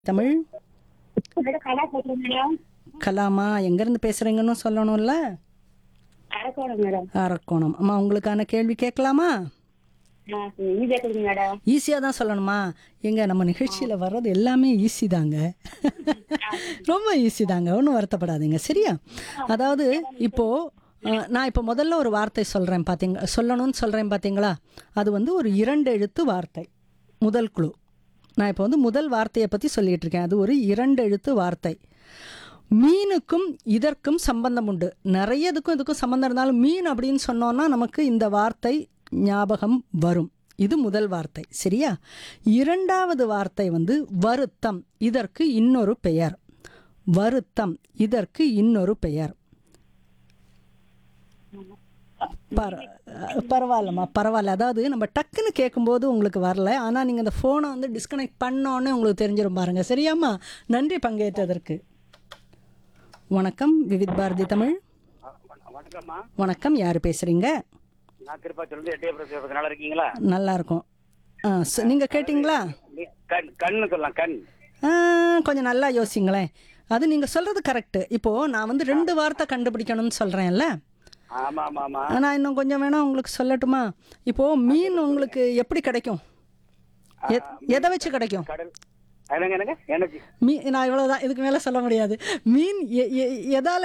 Tamil madam கலா பேசுறேன் madam கலாமா எங்கேருந்து பேசுகிறீங்கன்னு சொல்லணும்ல அரக்கோணம் மேடம் அரக்கோணம் அம்மா உங்களுக்கான கேள்வி கேட்கலாமா இது கேட்குறீங்க மேடம் ஈஸியாக தான் சொல்லணுமா எங்க நம்ம நிகழ்ச்சியில் வர்றது எல்லாமே ஈஸி தாங்க ரொம்ப ஈஸி தாங்க ஒன்றும் வருத்தப்படாதீங்க சரியா அதாவது இப்போது அஹ், நான் இப்போ முதல்ல ஒரு வார்த்தை சொல்கிறேன் பார்த்தீங்க சொல்லணும்னு சொல்கிறேன் பார்த்தீங்களா அது வந்து ஒரு இரண்டு எழுத்து வார்த்தை முதல் குழு நான் இப்போ வந்து முதல் வார்த்தையை பற்றி சொல்லிட்டு இருக்கேன் அது ஒரு இரண்டு எழுத்து வார்த்தை மீனுக்கும் இதற்கும் சம்பந்தம் உண்டு நிறைய இதுக்கும் இதுக்கும் சம்பந்தம் இருந்தாலும் மீன் அப்படின்னு சொன்னோன்னா நமக்கு இந்த வார்த்தை ஞாபகம் வரும் இது முதல் வார்த்தை சரியா இரண்டாவது வார்த்தை வந்து வருத்தம் இதற்கு இன்னொரு பெயர் வருத்தம் இதற்கு இன்னொரு பெயர் பர பரவாயில்லம்மா பரவாயில்ல அதாவது நம்ம டக்குன்னு கேட்கும்போது உங்களுக்கு வரல ஆனால் நீங்கள் இந்த ஃபோனை வந்து டிஸ்கனெக்ட் பண்ணோன்னே உங்களுக்கு தெரிஞ்சிடும் பாருங்க சரியாம்மா நன்றி பங்கேற்றதற்கு வணக்கம் விவித் பாரதி தமிழ் வணக்கம்மா வணக்கம் யார் பேசுகிறீங்க நான் திருப்பாச்சூர்லேருந்து எட்டயபுரம் பேசுறது நல்லா இருக்கீங்களா நல்லா இருக்கும் ஆ ச- நீங்க கேட்டிங்களா நீ- கண் கண்ணு சொல்லலாம் கண் ஆ, கொஞ்சம் நல்லா யோசிங்களேன் அது நீங்கள் சொல்கிறது கரெக்டு இப்போது நான் வந்து ரெண்டு வார்த்தை கண்டுபிடிக்கணும்னு சொல்கிறேன்ல ஆமா ஆமா ஆமா நான் இன்னும் கொஞ்சம் வேணா உங்களுக்கு சொல்லட்டுமா இப்போது மீன் உங்களுக்கு எப்படி கிடைக்கும் எ- எதை வச்சு கிடைக்கும் கடல் என்னங்க என்னங்க எனக்கு மீ நான் இவ்வளோதான் இதுக்கு மேலே சொல்ல முடியாது மீன் எ- எ- எதால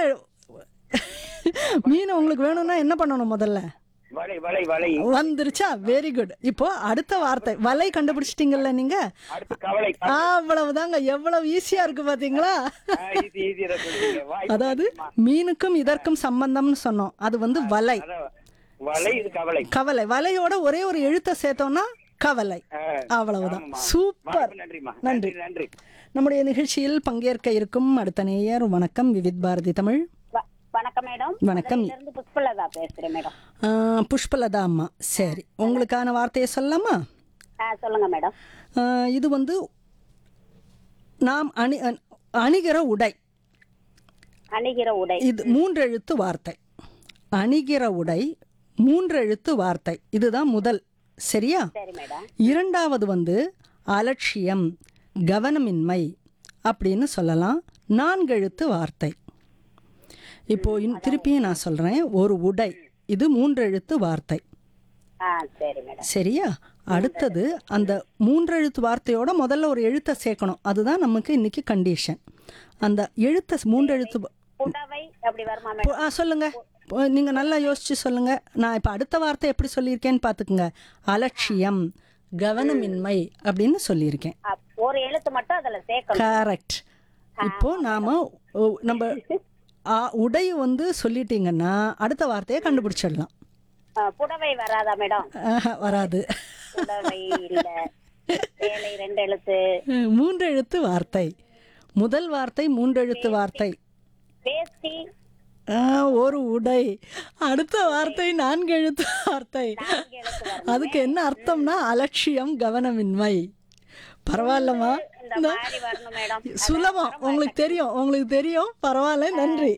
மீன் உங்களுக்கு வேணும்னா என்ன பண்ணணும் முதல்ல வலை வலை வலை வந்துருச்சா வெரி குட் இப்போ அடுத்த வார்த்தை வலை கண்டுபிடிச்சிட்டீங்கல்ல நீங்க அடுத்து கவலை அவ்வளவுதாங்க எவ்வளவு ஈஸியா இருக்கு பாத்தீங்களா ஈஸி ஈஸி வாய் அதாவது மீனுக்கும் இதற்கும் சம்பந்தம்னு சொன்னோம் அது வந்து வலை அதான், வலை இது கவலை கவலை வலையோட ஒரே ஒரு எழுத்தை சேர்த்தோம்னா கவலை ஆ, அவ்வளவுதான் ஆமாம்மா. சூப்பர் வாய்ப்பு நன்றிம்மா நன்றி நன்றி நன்றி நம்முடைய நிகழ்ச்சியில் பங்கேற்க இருக்கும் அடுத்த நேயர் வணக்கம் விவித் பாரதி தமிழ் வ- வணக்கம் மேடம் வணக்கம். மதுரையில இருந்து புஷ்பலதா பேசுறேன் மேடம் ஆ, புஷ்பலதா அம்மா சரி உங்களுக்கான வார்த்தையை சொல்லலாமா ஆ சொல்லுங்க மேடம் ஆ, இது வந்து நாம் அணி அண்- அணிகிற உடை அணிகிற உடை இது மூன்றெழுத்து வார்த்தை அணிகிற உடை மூன்றெழுத்து வார்த்தை இதுதான் முதல் சரியா சரி மேடம் இரண்டாவது வந்து அலட்சியம் கவனமின்மை அப்படின்னு சொல்லலாம் நான்கெழுத்து வார்த்தை இப்போ இன் திருப்பியும் நான் சொல்கிறேன் ஒரு உடை இது மூன்றெழுத்து வார்த்தை ஆ சரி மேடம் சரியா அடுத்தது அந்த மூன்றெழுத்து வார்த்தையோட முதல்ல ஒரு எழுத்தை சேர்க்கணும் அதுதான் நமக்கு இன்னைக்கு கண்டிஷன் அந்த எழுத்தை மூன்றெழுத்து வ- புடவை அப்படி வருமா மேடம் பு- ஆ சொல்லுங்க பு- நீங்க நல்லா யோசிச்சு சொல்லுங்க நான் இப்போ அடுத்த வார்த்தை எப்படி சொல்லியிருக்கேன்னு பார்த்துக்குங்க அலட்சியம் கவனமின்மை அப்படின்னு சொல்லியிருக்கேன் ஆ, ஒரு எழுத்து மட்டும் அதுல சேர்க்கணும் கரெக்ட் இப்போ நாம ஓ, நம்ம ஆ, உடை வந்து சொல்லிட்டீங்கன்னா அடுத்த வார்த்தையை கண்டுபிடிச்சிடலாம் ஆ, புடவை வராதா மேடம் ஆஹா, வராது புடவை இல்ல வேலை ரெண்டு எழுத்து மூன்று எழுத்து வார்த்தை முதல் வார்த்தை மூன்றெழுத்து வார்த்தை வேஷ்டி ஆ, ஒரு உடை அடுத்த வார்த்தை நான்கு எழுத்து வார்த்தை நான்கு எழுத்து வரும் அதுக்கு என்ன அர்த்தம்னா அலட்சியம் கவனமின்மை பரவாயில்லம்மா இந்த மாதிரி வரணும் மேடம் சுலபம் உங்களுக்கு தெரியும் உங்களுக்கு தெரியும் பரவாயில்ல நன்றி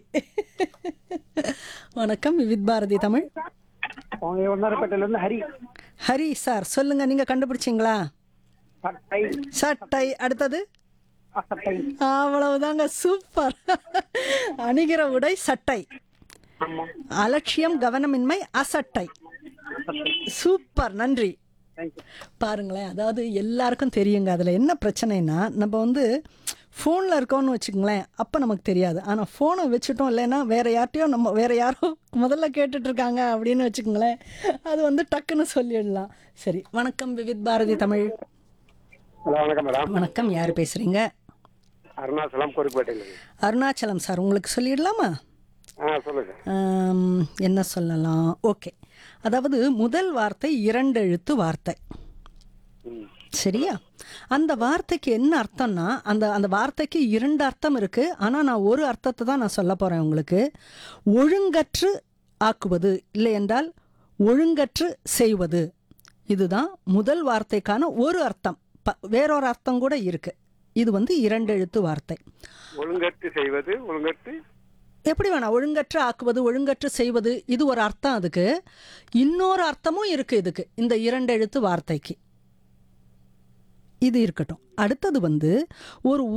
வணக்கம் விவித் பாரதி தமிழ் ஒன்னரப்பேட்டையில இருந்து ஹரி ஹரி சார் சொல்லுங்க நீங்க கண்டுபிடிச்சிங்களா சட்டை சட்டை அடுத்தது சட்டை அவ்வளவுதாங்க சூப்பர் அணிகிற உடை சட்டை ஆமா அலட்சியம் கவனமின்மை அசட்டை சூப்பர் நன்றி தேங்க்யூ பாருங்களேன் அதாவது எல்லாருக்கும் தெரியுங்க அதில் என்ன பிரச்சனைனா நம்ம வந்து ஃபோனில் இருக்கோம்னு வச்சுக்கோங்களேன் அப்போ நமக்கு தெரியாது ஆனால் ஃபோனை வச்சுட்டோம் இல்லைன்னா வேறு யார்ட்டையோ நம்ம வேறு யாரோ முதல்ல கேட்டுட்டு இருக்காங்க அப்படின்னு வச்சுக்கோங்களேன் அது வந்து டக்குன்னு சொல்லிடலாம் சரி வணக்கம் விவித் பாரதி தமிழ் ஹலோ வணக்கம் மேடம் வணக்கம் யார் பேசுகிறீங்க அருணாச்சலம் கோரிப்பேட்டையில் அருணாச்சலம் சார் உங்களுக்கு சொல்லிடலாமா ஆ சொல்லுங்க ஆம், என்ன சொல்லலாம் ஓகே அதாவது முதல் வார்த்தை இரண்டு எழுத்து வார்த்தை ம் சரியா அந்த வார்த்தைக்கு என்ன அர்த்தம்னா அந்த அந்த வார்த்தைக்கு இரண்டு அர்த்தம் இருக்கு ஆனால் நான் ஒரு அர்த்தத்தை தான் நான் சொல்ல போகிறேன் உங்களுக்கு ஒழுங்கற்று ஆக்குவது இல்லை என்றால் ஒழுங்கற்று செய்வது இதுதான் முதல் வார்த்தைக்கான ஒரு அர்த்தம் ப வேறொரு அர்த்தம் கூட இருக்கு இது வந்து இரண்டு எழுத்து வார்த்தை ஒழுங்கற்று செய்வது ஒழுங்கற்று எப்படி வேணாம் ஒழுங்கற்று ஆக்குவது ஒழுங்கற்று செய்வது இது ஒரு அர்த்தம் அதுக்கு இன்னொரு அர்த்தமும் இருக்கு இதுக்கு இந்த இரண்டு எழுத்து வார்த்தைக்கு இது இருக்கட்டும் அடுத்தது வந்து ஒரு